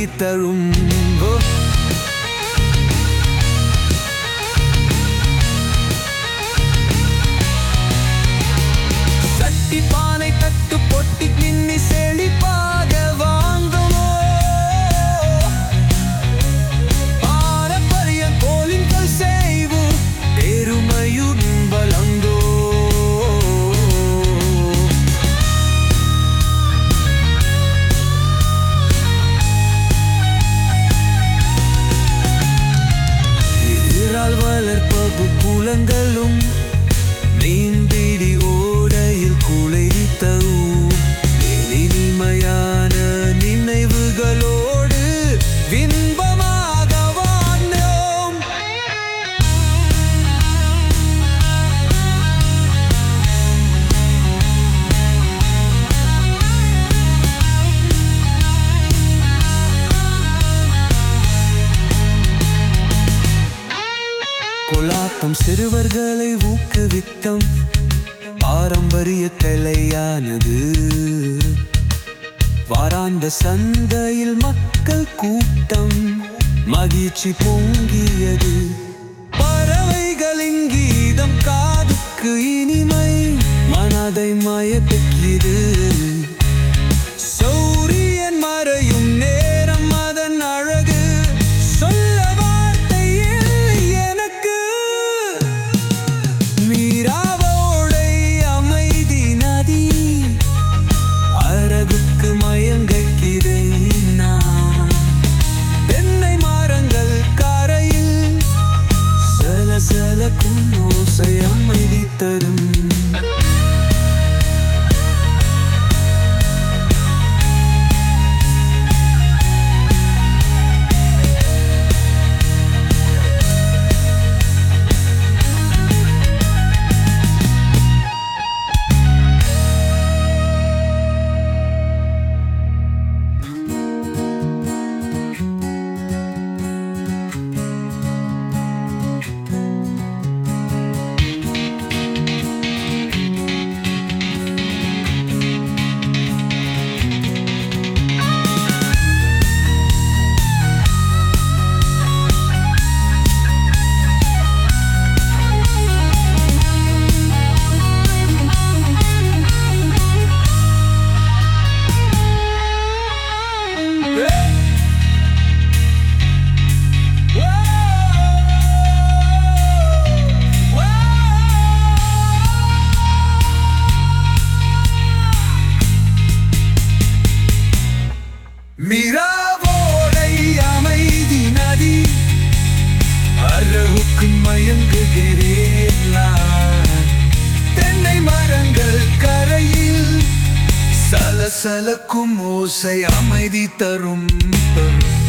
அமைதி தரும் ஓ சட்டி பானை தட்டு பொட்டி கிண்ணி செழிப்பாக வாங்குமோ பாரம்பரிய கோலின்கள் செய்வு பெருமையுடன் பலந்தோ எதிரால் வளர்ப்பது குலங்களும் மீன்பிடி ஓடையில் குளைத்தவும் இனிமையான நினைவுகளோடு இன்பமாக வாழ்ந்தோம் கோலாட்டம் சிறுவர்களை ஊக்குவித்தம் பாரம்பரிய கலையானது வாராந்த சந்தையில் மக்கள் கூட்டம் மகிழ்ச்சி பொங்கியது பறவைகளின் கீதம் காதுக்கு இனிமை மனதை மயப்பிக்கிறது சௌரியன் மறையும் நேரம் அதன் அழகு சொல்ல வார்த்தை இல்லை எனக்கு மீராவோடை அமைதி நதி அழகுக்கு மயங்குகிறேன் நான் தென்னை மரங்கள் கரையில் சல சலக்கும் ஓசை அமைதி தரும் மீராவோடை அமைதி நதி அழகுக்கு மயங்குகிறேன் நான். தென்னை மரங்கள் கரையில் சலசலக்கும் ஓசை அமைதி தரும் தரும்